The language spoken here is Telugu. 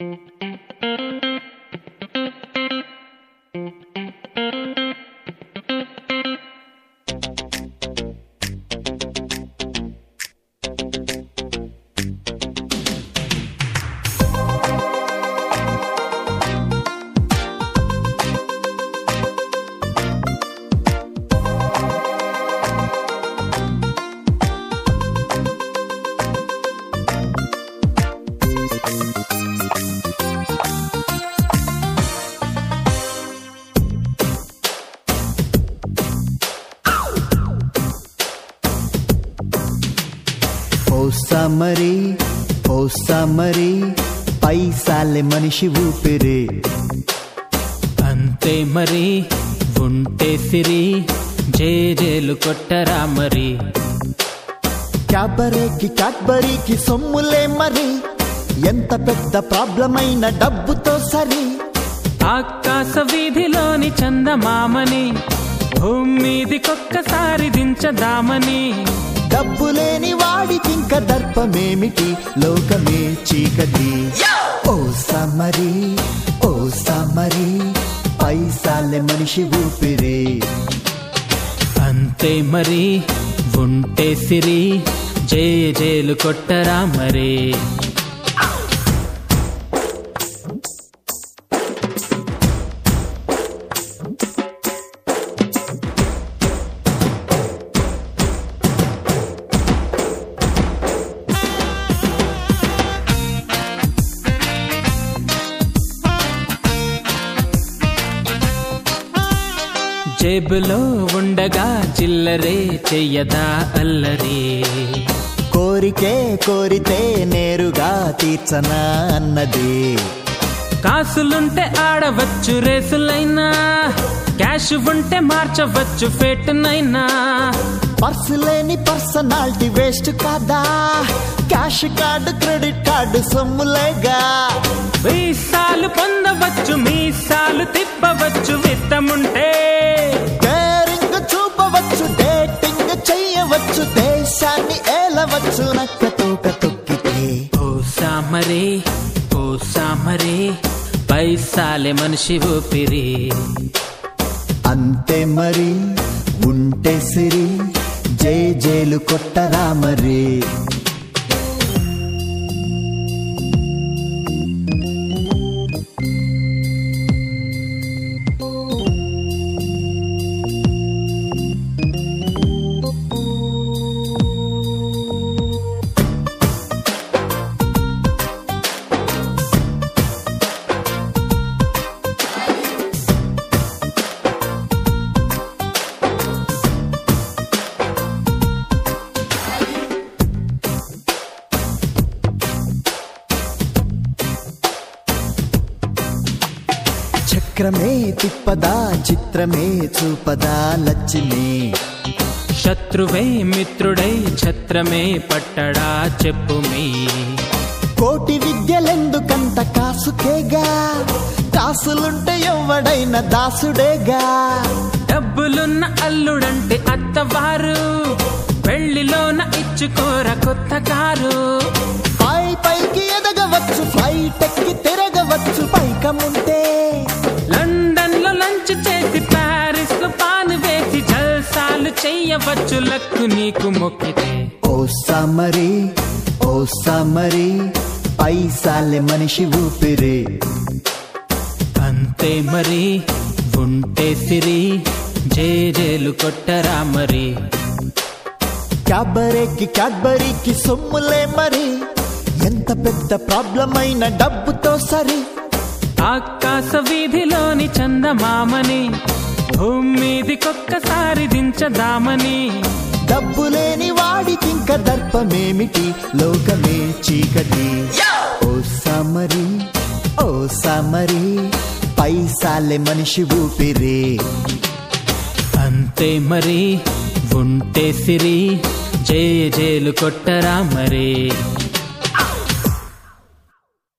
ఓ సమరి ఓ సమరి పైసాలే మనిషి ఊపిరి అంతే మరి ఉంటే సిరి జేజేలు కొట్టరా మరి క్యాబరేకి క్యాడ్బరీకి సొమ్ములే మరి ఎంత పెద్ద ప్రాబ్లం అయిన డబ్బుతో సరి ఆకాశ వీధిలోని చందమామని భూమి మీదికొక్కసారి దించదామని డబ్బు లేని వాడికింక దర్పమేమిటి లోకమే చీకటి ఓ సమరి ఓ సమరి పైసాలే మనిషి ఊపిరి అంతే మరి ఉంటే సిరి జేజేలు కొట్టరా మరి జేబులో ఉండగా చిల్లరే చెయ్యదా అల్లరి కోరికే కోరితే నేరుగా తీర్చనా అన్నది కాసులుంటే ఆడవచ్చు రేసులైనా క్యాష్ ఉంటే మార్చవచ్చు ఫేటునైనా పర్సు లేని పర్సనాలిటీ వేస్ట్ కాదా క్యాష్ కార్డు క్రెడిట్ కార్డు సొమ్ములేగా వీసాలు పొందవచ్చు మీసాలు తిప్పవచ్చు విత్తముంటే కేరింగ్ చూపవచ్చు డేటింగ్ చెయ్యవచ్చు దేశాన్ని ఏలవచ్చు నక్క తోక తొక్కితే ఓ సామరే ఓ సామరే పైసాలే మనిషి ఊపిరి అంతే మరి ఉంటే సిరి జై జైలు కొట్టరా మరి చక్రమే తిప్పదా చిత్రమే చూపదా లచ్చిని శత్రువై మిత్రుడై ఛత్రమే పట్టడా చెప్పు మీ కోటి విద్యలెందుకంత కాసుకేగా కాసులుంటే ఎవడైన దాసుడేగా డబ్బులున్న అల్లుడంటే అత్తవారు పెళ్లిలోన ఇచ్చుకోర కొత్త కారు పై పైకి ఎదగవచ్చు ఫ్లైట్ ఎక్కి తిరగవచ్చు పైకముంటే లండన్ లో లంచ్ చేసి ప్యారిస్ లో పాను వేసి జల్సాలు చెయ్యవచ్చు లక్కు నీకు మొక్కితే ఓ సమరి ఓ సమరి పైసాలే మనిషి ఊపిరి అంతే మరి ఉంటే సిరి జేజేలు కొట్టరా మరి క్యాబరేకి క్యాడ్బరీకి సొమ్ములే మరి ఎంత పెద్ద ప్రాబ్లం అయిన డబ్బుతో సరి ఆకాశ వీధిలోని చందమామని భూమి మీదికొక్కసారి దించదామని డబ్బు లేని వాడికింక దర్పమేమిటి లోకమే చీకటి ఓ సమరి ఓ సమరి పైసాలే మనిషి ఊపిరి అంతే మరి ఉంటే సిరి జేజేలు కొట్టరా మరి